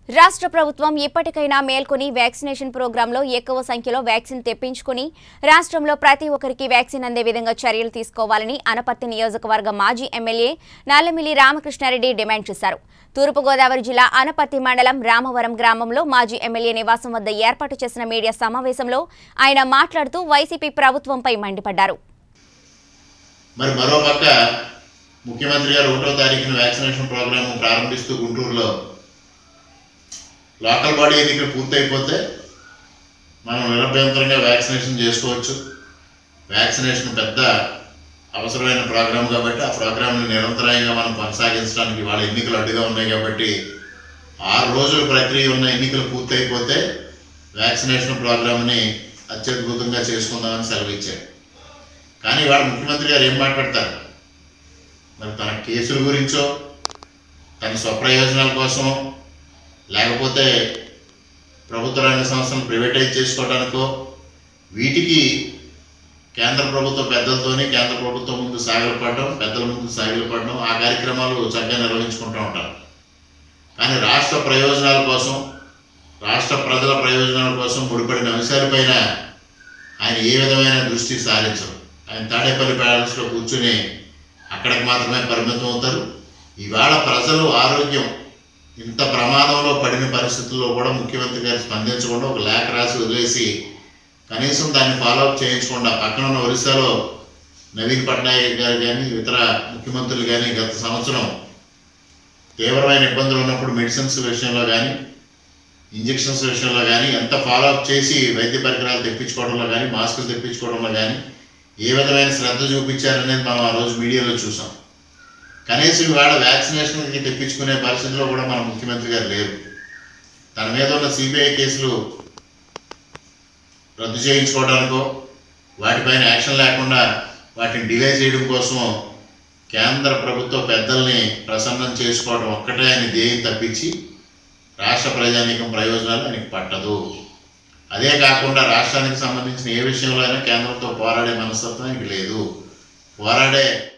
రాష్ట్ర ప్రభుత్వం ఇప్పటికైనా మేల్కొని వ్యాక్సినేషన్ ప్రోగ్రాంలో ఎక్కువ సంఖ్యలో వ్యాక్సిన్ తెప్పించుకుని రాష్ట్రంలో ప్రతి ఒక్కరికి వ్యాక్సిన్ అందే విధంగా చర్యలు తీసుకోవాలని అనపర్తి నియోజకవర్గ మాజీ ఎమ్మెల్యే నల్లమిల్లి రామకృష్ణారెడ్డి డిమాండ్ చేశారు తూర్పుగోదావరి జిల్లా అనపర్తి మండలం రామవరం గ్రామంలో మాజీ ఎమ్మెల్యే నివాసం వద్ద ఏర్పాటు చేసిన మీడియా సమావేశంలో ఆయన మాట్లాడుతూ వైసీపీ ప్రభుత్వంపై మండిపడ్డారు మరి మరో పక్క ముఖ్యమంత్రి గారు ఒకటో తారీఖున వ్యాక్సినేషన్ ప్రోగ్రాం ప్రారంభిస్తూ గుంటూరులో లోకల్ బాడీ ఎన్నికలు పూర్తయిపోతే మనం నిరభ్యంతరంగా వ్యాక్సినేషన్ చేసుకోవచ్చు వ్యాక్సినేషన్ పెద్ద అవసరమైన ప్రోగ్రాం కాబట్టి ఆ ప్రోగ్రాంని నిరంతరాయంగా మనం కొనసాగించడానికి వాళ్ళ ఎన్నికలు అడ్డుగా ఉన్నాయి కాబట్టి ఆరు రోజుల ప్రక్రియ ఉన్న ఎన్నికలు పూర్తయిపోతే వ్యాక్సినేషన్ ప్రోగ్రామ్ని అత్యద్భుతంగా చేసుకుందామని సెలవిచ్చారు కానీ వాళ్ళ ముఖ్యమంత్రి గారు ఏం మాట్లాడతారు మరి తన కేసుల గురించో తన స్వప్రయోజనాల కోసం లేకపోతే ప్రభుత్వ రంగ సంస్థలను ప్రైవేటైజ్ చేసుకోవడానికో వీటికి కేంద్ర ప్రభుత్వ పెద్దలతోని కేంద్ర ప్రభుత్వం ముందు సాగిలపడడం పెద్దల ముందు సాగిలపడడం ఆ కార్యక్రమాలు చక్కగా నిర్వహించుకుంటూ ఉంటారు కానీ రాష్ట్ర ప్రయోజనాల కోసం రాష్ట్ర ప్రజల ప్రయోజనాల కోసం ముడిపడిన అంశాలపైన ఆయన ఏ విధమైన దృష్టి సారించరు ఆయన తాడేపల్లి ప్యాలెస్లో కూర్చుని అక్కడికి మాత్రమే పరిమితం అవుతారు ఇవాళ ప్రజలు ఆరోగ్యం ఇంత ప్రమాదంలో పడిన పరిస్థితుల్లో కూడా ముఖ్యమంత్రి గారు స్పందించకుండా ఒక లేఖ రాసి వదిలేసి కనీసం దాన్ని ఫాలోఅప్ చేయించకుండా పక్కన ఉన్న ఒరిస్సాలో నవీన్ పట్నాయక్ గారు కానీ ఇతర ముఖ్యమంత్రులు కానీ గత సంవత్సరం తీవ్రమైన ఇబ్బందులు ఉన్నప్పుడు మెడిసిన్స్ విషయంలో కానీ ఇంజెక్షన్స్ విషయంలో కానీ ఎంత ఫాలోఅప్ చేసి వైద్య పరికరాలు తెప్పించుకోవడంలో కానీ మాస్కులు తెప్పించుకోవడంలో కానీ ఏ విధమైన శ్రద్ధ చూపించారనేది మనం ఆ రోజు మీడియాలో చూసాం కనీసం ఇవాళ వ్యాక్సినేషన్కి తెప్పించుకునే పరిస్థితిలో కూడా మన ముఖ్యమంత్రి గారు లేరు తన మీద ఉన్న సిబిఐ కేసులు రద్దు చేయించుకోవడానికో వాటిపైన యాక్షన్ లేకుండా వాటిని డిలే చేయడం కోసం కేంద్ర ప్రభుత్వ పెద్దల్ని ప్రసన్నం చేసుకోవడం ఒక్కటే ఆయన ధ్యేయం తప్పించి రాష్ట్ర ప్రజానీకం ప్రయోజనాలు ఆయనకి పట్టదు అదే కాకుండా రాష్ట్రానికి సంబంధించిన ఏ విషయంలో అయినా కేంద్రంతో పోరాడే మనస్తత్వం ఆయనకి లేదు పోరాడే